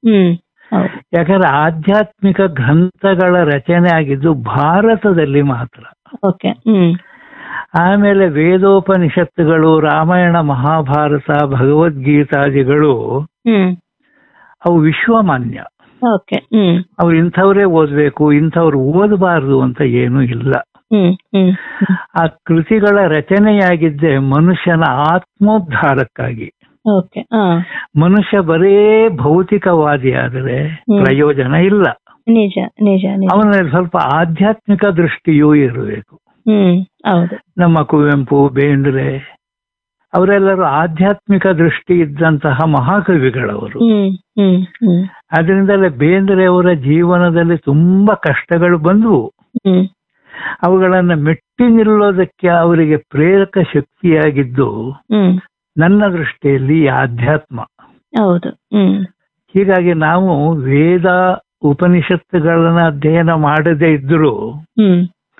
ಹ್ಮ್ ಹೌದು ಯಾಕಂದ್ರೆ ಆಧ್ಯಾತ್ಮಿಕ ಗ್ರಂಥಗಳ ರಚನೆ ಆಗಿದ್ದು ಭಾರತದಲ್ಲಿ ಮಾತ್ರ ಓಕೆ ಹ್ಮ್ ಆಮೇಲೆ ವೇದೋಪನಿಷತ್ತುಗಳು ರಾಮಾಯಣ ಮಹಾಭಾರತ ಭಗವದ್ಗೀತಾದಿಗಳು ಹ್ಮ್ ಅವು ವಿಶ್ವಮಾನ್ಯ ಓಕೆ ಹ್ಮ್ ಅವ್ರು ಇಂಥವ್ರೇ ಓದ್ಬೇಕು ಇಂಥವ್ರು ಓದಬಾರದು ಅಂತ ಏನೂ ಇಲ್ಲ ಹ್ಮ್ ಹ್ಮ್ ಆ ಕೃತಿಗಳ ರಚನೆಯಾಗಿದ್ದೆ ಮನುಷ್ಯನ ಆತ್ಮೋದ್ಧಾರಕ್ಕಾಗಿ ಓಕೆ ಹಾ ಮನುಷ್ಯ ಬರೇ ಭೌತಿಕವಾದಿ ಆದರೆ ಹ್ಮ್. ಪ್ರಯೋಜನ ಇಲ್ಲ ನಿಜ ನಿಜ ನಿಜ ಅವನಲ್ಲಿ ಸ್ವಲ್ಪ ಆಧ್ಯಾತ್ಮಿಕ ದೃಷ್ಟಿಯೂ ಇರಬೇಕು ಹ್ಮ್ ಹೌದು ನಮ್ಮ ಕುವೆಂಪು ಬೇಂದ್ರೆ ಅವರೆಲ್ಲರೂ ಆಧ್ಯಾತ್ಮಿಕ ದೃಷ್ಟಿ ಇದ್ದಂತಹ ಮಹಾಕವಿಗಳವರು ಹ್ಮ್ ಹ್ಮ್ ಹ್ಮ್ ಅದರಿಂದಲೇ ಬೇಂದ್ರೆಯವರ ಜೀವನದಲ್ಲಿ ತುಂಬಾ ಕಷ್ಟಗಳು ಬಂದವು ಹ್ಮ್ ಅವುಗಳನ್ನ ಮೆಟ್ಟಿ ನಿಲ್ಲೋದಕ್ಕೆ ಅವರಿಗೆ ಪ್ರೇರಕ ಶಕ್ತಿಯಾಗಿದ್ದು ಹ್ಮ್ ನನ್ನ ದೃಷ್ಟಿಯಲ್ಲಿ ಈ ಆಧ್ಯಾತ್ಮ ಹೌದು ಹ್ಮ್ ಹೀಗಾಗಿ ನಾವು ವೇದ ಉಪನಿಷತ್ತುಗಳನ್ನ ಅಧ್ಯಯನ ಮಾಡದೇ ಇದ್ರೂ ಹ್ಮ್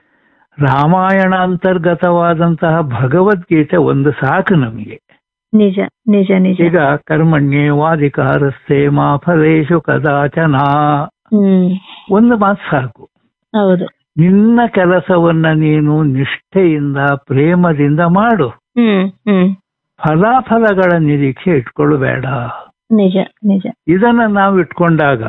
ರಾಮಾಯಣ ಅಂತರ್ಗತವಾದಂತಹ ಭಗವದ್ಗೀತೆ ಒಂದು ಸಾಕು ನಮಗೆ ನಿಜ ನಿಜ ನಿಜ ಈಗ ಕರ್ಮಣ್ಯೇ ವಾದಿಕಾರಸ್ತೆ ಮಾ ಫಲೇಶು ಕದಾಚನ ಹ್ಮ್ ಒಂದು ಮಾತು ಸಾಕು ಹೌದು ನಿನ್ನ ಕೆಲಸವನ್ನ ನೀನು ನಿಷ್ಠೆಯಿಂದ ಪ್ರೇಮದಿಂದ ಮಾಡು ಹ್ಮ್ ಹ್ಮ್ ಫಲಾಫಲಗಳ ನಿರೀಕ್ಷೆ ಇಟ್ಕೊಳ್ಬೇಡ ನಿಜ ನಿಜ ಇದನ್ನ ನಾವು ಇಟ್ಕೊಂಡಾಗ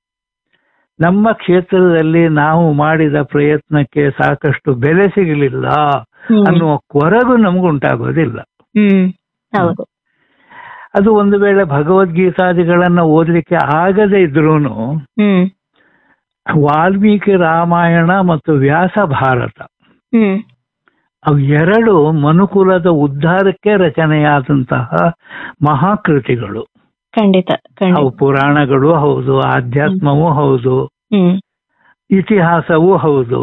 ನಮ್ಮ ಕ್ಷೇತ್ರದಲ್ಲಿ ನಾವು ಮಾಡಿದ ಪ್ರಯತ್ನಕ್ಕೆ ಸಾಕಷ್ಟು ಬೆಲೆ ಸಿಗಲಿಲ್ಲ ಹ್ಮ್ ಅನ್ನುವ ಕೊರಗು ನಮಗುಂಟಾಗೋದಿಲ್ಲ ಹ್ಮ್ ಹೌದು ಅದು ಒಂದು ವೇಳೆ ಭಗವದ್ಗೀತಾದಿಗಳನ್ನ ಓದಲಿಕ್ಕೆ ಆಗದೇ ಇದ್ರೂನು ಹ್ಮ್ ವಾಲ್ಮೀಕಿ ರಾಮಾಯಣ ಮತ್ತು ವ್ಯಾಸ ಭಾರತ ಹ್ಮ್ ಅವು ಎರಡು ಮನುಕುಲದ ಉದ್ಧಾರಕ್ಕೆ ರಚನೆಯಾದಂತಹ ಮಹಾಕೃತಿಗಳು ಖಂಡಿತ ಅವು ಖಂಡಿತ ಪುರಾಣಗಳು ಹೌದು ಆಧ್ಯಾತ್ಮವೂ ಹೌದು ಹ್ಮ್ ಇತಿಹಾಸವೂ ಹೌದು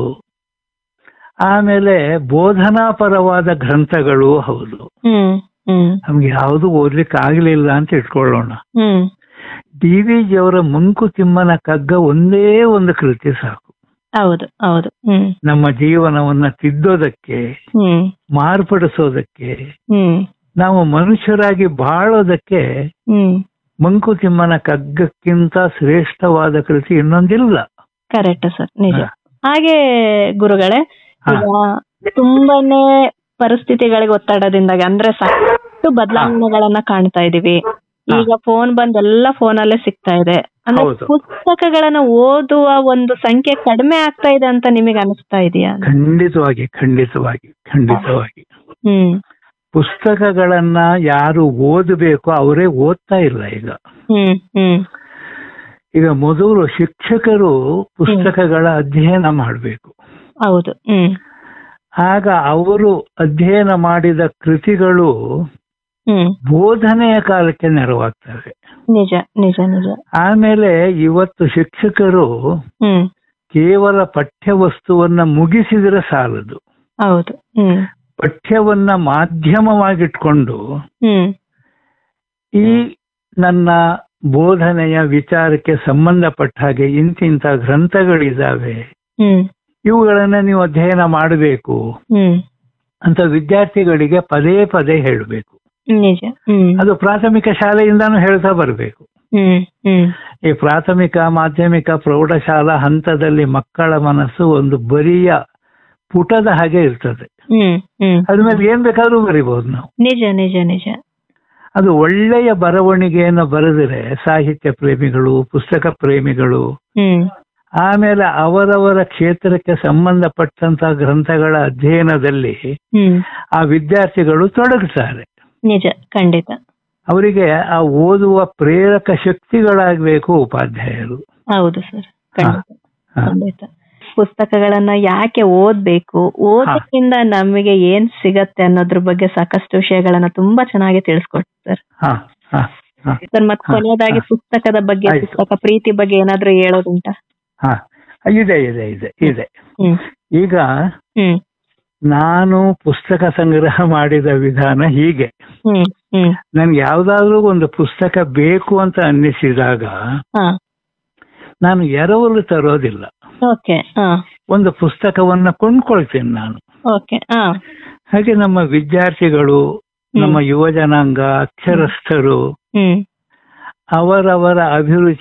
ಆಮೇಲೆ ಬೋಧನಾಪರವಾದ ಗ್ರಂಥಗಳು ಹೌದು ಹ್ಮ್ ಹ್ಮ್ ನಮ್ಗೆ ಯಾವುದು ಓದ್ಲಿಕ್ಕೆ ಆಗ್ಲಿಲ್ಲ ಅಂತ ಇಟ್ಕೊಳ್ಳೋಣ ಹ್ಮ್ ಡಿ ವಿ ಜಿಯವರ ಮಂಕುತಿಮ್ಮನ ಕಗ್ಗ ಒಂದೇ ಒಂದು ಕೃತಿ ಸಾಕು ಹೌದು ಹೌದು ಹ್ಮ್ ನಮ್ಮ ಜೀವನವನ್ನ ತಿದ್ದೋದಕ್ಕೆ ಹ್ಮ್ ಮಾರ್ಪಡಿಸೋದಕ್ಕೆ ಹ್ಮ್ ನಾವು ಮನುಷ್ಯರಾಗಿ ಬಾಳೋದಕ್ಕೆ ಹ್ಮ್ ಮಂಕುತಿಮ್ಮನ ಕಗ್ಗಕ್ಕಿಂತ ಶ್ರೇಷ್ಠವಾದ ಕೃತಿ ಇನ್ನೊಂದಿಲ್ಲ ಕರೆಕ್ಟ್ ಸರ್ ನಿಜ ಹಾ. ಹಾಗೆ ಗುರುಗಳೇ ಹಾ. ಈಗ ತುಂಬಾನೇ ಪರಿಸ್ಥಿತಿಗಳಿಗೆ ಒತ್ತಡದಿಂದಾಗಿ ಅಂದ್ರೆ ಸಾಕಷ್ಟು ಬದಲಾವಣೆಗಳನ್ನ ಕಾಣ್ತಾ ಇದೀವಿ ಹಾ. ಈಗ ಫೋನ್ ಬಂದ್ ಎಲ್ಲ ಫೋನ್ ಅಲ್ಲೇ ಸಿಗ್ತಾ ಇದೆ ಅಂದ್ರೆ ಹೌದು. ಪುಸ್ತಕಗಳನ್ನ ಓದುವ ಒಂದು ಸಂಖ್ಯೆ ಕಡಿಮೆ ಆಗ್ತಾ ಇದೆ ಅಂತ ನಿಮಗೆ ಅನಿಸ್ತಾ ಇದೆಯಾ ಖಂಡಿತವಾಗಿ ಖಂಡಿತವಾಗಿ ಖಂಡಿತವಾಗಿ ಹ್ಮ್ ಪುಸ್ತಕಗಳನ್ನ ಯಾರು ಓದಬೇಕು ಅವರೇ ಓದ್ತಾ ಇಲ್ಲ ಈಗ ಹ್ಮ್ ಹ್ಮ್ ಈಗ ಮೊದಲು ಶಿಕ್ಷಕರು ಪುಸ್ತಕಗಳ ಅಧ್ಯಯನ ಮಾಡಬೇಕು ಹೌದು ಹ್ಮ್ ಆಗ ಅವರು ಅಧ್ಯಯನ ಮಾಡಿದ ಕೃತಿಗಳು ಹ್ಮ್ ಬೋಧನೆಯ ಕಾಲಕ್ಕೆ ನೆರವಾಗ್ತವೆ ನಿಜ ನಿಜ ನಿಜ ಆಮೇಲೆ ಇವತ್ತು ಶಿಕ್ಷಕರು ಹ್ಮ್ ಕೇವಲ ಪಠ್ಯವಸ್ತುವನ್ನ ಮುಗಿಸಿದ್ರೆ ಸಾಲದು ಹೌದು ಹ್ಮ್ ಪಠ್ಯವನ್ನ ಮಾಧ್ಯಮವಾಗಿಟ್ಕೊಂಡು ಹ್ಮ್ ಈ ನನ್ನ ಬೋಧನೆಯ ವಿಚಾರಕ್ಕೆ ಸಂಬಂಧಪಟ್ಟ ಹಾಗೆ ಇಂತಿಂತ ಗ್ರಂಥಗಳಿದಾವೆ ಹ್ಮ್ ಇವುಗಳನ್ನ ನೀವು ಅಧ್ಯಯನ ಮಾಡಬೇಕು ಹ್ಮ್ ಅಂತ ವಿದ್ಯಾರ್ಥಿಗಳಿಗೆ ಪದೇ ಪದೇ ಹೇಳಬೇಕು ನಿಜ ಹ್ಮ್ ಅದು ಪ್ರಾಥಮಿಕ ಶಾಲೆಯಿಂದಾನು ಹೇಳ್ತಾ ಬರಬೇಕು ಹ್ಮ್ ಹ್ಮ್ ಈ ಪ್ರಾಥಮಿಕ ಮಾಧ್ಯಮಿಕ ಪ್ರೌಢಶಾಲಾ ಹಂತದಲ್ಲಿ ಮಕ್ಕಳ ಮನಸ್ಸು ಒಂದು ಬರಿಯ ಪುಟದ ಹಾಗೆ ಇರ್ತದೆ ಹ್ಮ್ ಹ್ಮ್ ಅದ್ಮೇಲೆ ಏನ್ ಬೇಕಾದ್ರೂ ಬರಿಬಹುದು ನಾವು ನಿಜ ನಿಜ ನಿಜ ಅದು ಒಳ್ಳೆಯ ಬರವಣಿಗೆಯನ್ನು ಬರೆದರೆ ಸಾಹಿತ್ಯ ಪ್ರೇಮಿಗಳು ಪುಸ್ತಕ ಪ್ರೇಮಿಗಳು ಹ್ಮ್ ಆಮೇಲೆ ಅವರವರ ಕ್ಷೇತ್ರಕ್ಕೆ ಸಂಬಂಧಪಟ್ಟಂತಹ ಗ್ರಂಥಗಳ ಅಧ್ಯಯನದಲ್ಲಿ ಹ್ಮ್ ಆ ವಿದ್ಯಾರ್ಥಿಗಳು ತೊಡಗುತ್ತಾರೆ ನಿಜ ಖಂಡಿತ ಅವರಿಗೆ ಆ ಓದುವ ಪ್ರೇರಕ ಶಕ್ತಿಗಳಾಗಬೇಕು ಉಪಾಧ್ಯಾಯರು ಹೌದು ಸರ್ ಖಂಡಿತ ಹಾ. ಖಂಡಿತ ಪುಸ್ತಕಗಳನ್ನ ಯಾಕೆ ಓದ್ಬೇಕು ಓದೋದ್ರಿಂದ ನಮಗೆ ಏನ್ ಸಿಗತ್ತೆ ಅನ್ನೋದ್ರ ಬಗ್ಗೆ ಸಾಕಷ್ಟು ವಿಷಯಗಳನ್ನ ತುಂಬಾ ಚೆನ್ನಾಗಿ ತಿಳಿಸ್ಕೊಟ್ಟು ಸರ್ ಹಾ ಹಾ ಹಾ ಸರ್ ಮತ್ ಹಾ, ಕೊನೆಯದಾಗಿ ಹಾ. ಪುಸ್ತಕದ ಬಗ್ಗೆ ಆಯ್ತು. ಪುಸ್ತಕ ಪ್ರೀತಿ ಬಗ್ಗೆ ಏನಾದ್ರೂ ಹೇಳೋದುಂಟಾ ಹಾ ಇದೆ ಇದೆ ಇದೆ ಇದೆ ಹ್ಮ್ ಈಗ ಹ್ಮ್ ನಾನು ಪುಸ್ತಕ ಸಂಗ್ರಹ ಮಾಡಿದ ವಿಧಾನ ಹೀಗೆ ಹ್ಮ್ ಹ್ಮ್ ನನ್ಗೆ ಯಾವ್ದಾದ್ರೂ ಒಂದು ಪುಸ್ತಕ ಬೇಕು ಅಂತ ಅನ್ನಿಸಿದಾಗ ಹಾ ನಾನು ಎರವಲು ತರೋದಿಲ್ಲ ಓಕೆ ಹಾ ಒಂದು ಪುಸ್ತಕವನ್ನ ಕೊಂಡ್ಕೊಳ್ತೀನಿ ನಾನು ಓಕೆ ಹಾ ಹಾಗೆ ನಮ್ಮ ವಿದ್ಯಾರ್ಥಿಗಳು ನಮ್ಮ ಯುವ ಜನಾಂಗ ಅಕ್ಷರಸ್ಥರು ಹ್ಮ್ ಅವರವರ ಅಭಿರುಚಿ